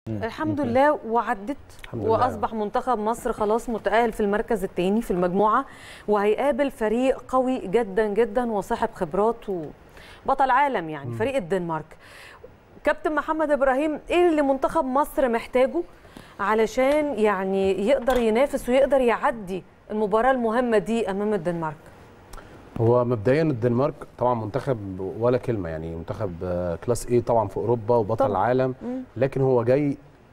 الحمد لله وعدت الحمد لله. واصبح منتخب مصر خلاص متاهل في المركز الثاني في المجموعه وهيقابل فريق قوي جدا جدا وصاحب خبرات وبطل عالم يعني فريق الدنمارك كابتن محمد ابراهيم ايه اللي منتخب مصر محتاجه علشان يعني يقدر ينافس ويقدر يعدي المباراه المهمه دي امام الدنمارك هو مبدئيا الدنمارك طبعا منتخب ولا كلمه يعني منتخب آه، كلاس ايه طبعا في اوروبا وبطل طبعاً. العالم مم. لكن هو جاي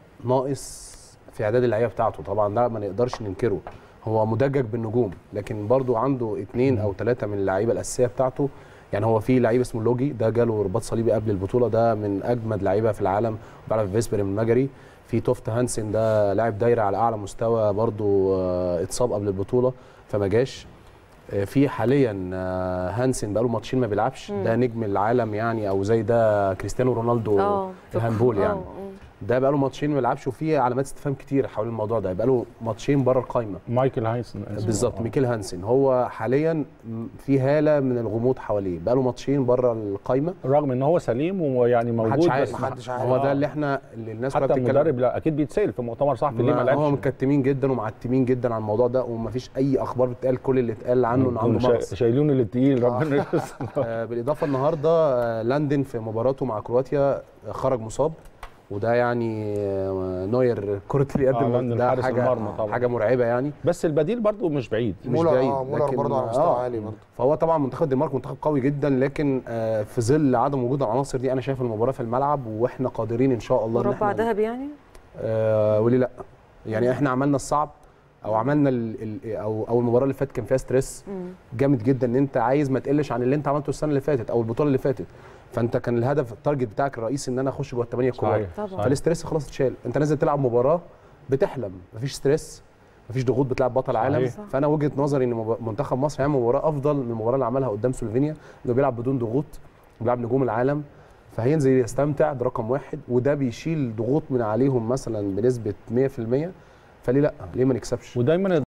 ناقص في اعداد اللعيبه بتاعته طبعا ده ما نقدرش ننكره هو مدجج بالنجوم لكن برضو عنده اثنين او ثلاثه من اللعيبه الاساسيه بتاعته يعني هو في لعيب اسمه لوجي ده جاله رباط صليبي قبل البطوله ده من اجمد لعيبه في العالم بيلعب في فيسبر المجري في توفت هانسن ده لاعب دايره على اعلى مستوى برضو آه، اتصاب قبل البطوله فما جاش آه، في حاليا آه، هانسن بقاله ماتشين ما بيلعبش ده نجم العالم يعني او زي ده كريستيانو رونالدو اه الهاندبول يعني آه، آه. ده بقاله ماتشين ما بيلعبش وفي علامات استفهام كتير حوالين الموضوع ده بقاله ماتشين بره القايمه مايكل هايسن اسمه. بالظبط آه. ميكيل هانسن هو حاليا م- في هاله من الغموض حواليه بقاله ماتشين بره القايمه رغم ان هو سليم ويعني موجود محدش بس عارف محدش عارف. هو ده اللي احنا اللي الناس كلها حتى بتتكلم المدرب لا اكيد بيتسال في مؤتمر صحفي ليه ما ما هو لعبش مكتمين جدا ومعتمين جدا على الموضوع ده ومفيش اي اخبار بتقال كل اللي اتقال عنه انه عنده شا- مغص شايلون اللي تقيل ربنا يستر. آه، بالاضافه النهارده آه، لاندن في مباراته مع كرواتيا آه، خرج مصاب وده يعني آه، نوير كره اليد آه، لاندن ده حارس حاجه المرمى طبعا. حاجه مرعبه يعني بس البديل برضو مش بعيد مش مولر بعيد اه مولر لكن- برضه على مستوى آه. عالي برضه فهو طبعا منتخب الدنمارك منتخب قوي جدا لكن آه، في ظل عدم وجود العناصر دي انا شايف المباراه في الملعب واحنا قادرين ان شاء الله إن مربع إحنا- ذهبي يعني آه وليه لا يعني احنا عملنا الصعب او عملنا ال ال او او المباراه اللي فاتت كان فيها ستريس مم. جامد جدا ان انت عايز ما تقلش عن اللي انت عملته السنه اللي فاتت او البطوله اللي فاتت فانت كان الهدف التارجت بتاعك الرئيسي ان انا اخش جوه الثمانيه الكبار صحيح طبعاً. صحيح. فالاستريس خلاص اتشال انت نازل تلعب مباراه بتحلم مفيش ستريس مفيش ضغوط بتلعب بطل عالم صحيح. فانا وجهه نظري ان مب- منتخب مصر هيعمل مباراه افضل من المباراه اللي عملها قدام سلوفينيا انه بيلعب بدون ضغوط بيلعب نجوم العالم فهينزل يستمتع ده رقم واحد وده بيشيل ضغوط من عليهم مثلا بنسبه 100% فليه لا ليه ما نكسبش ودايما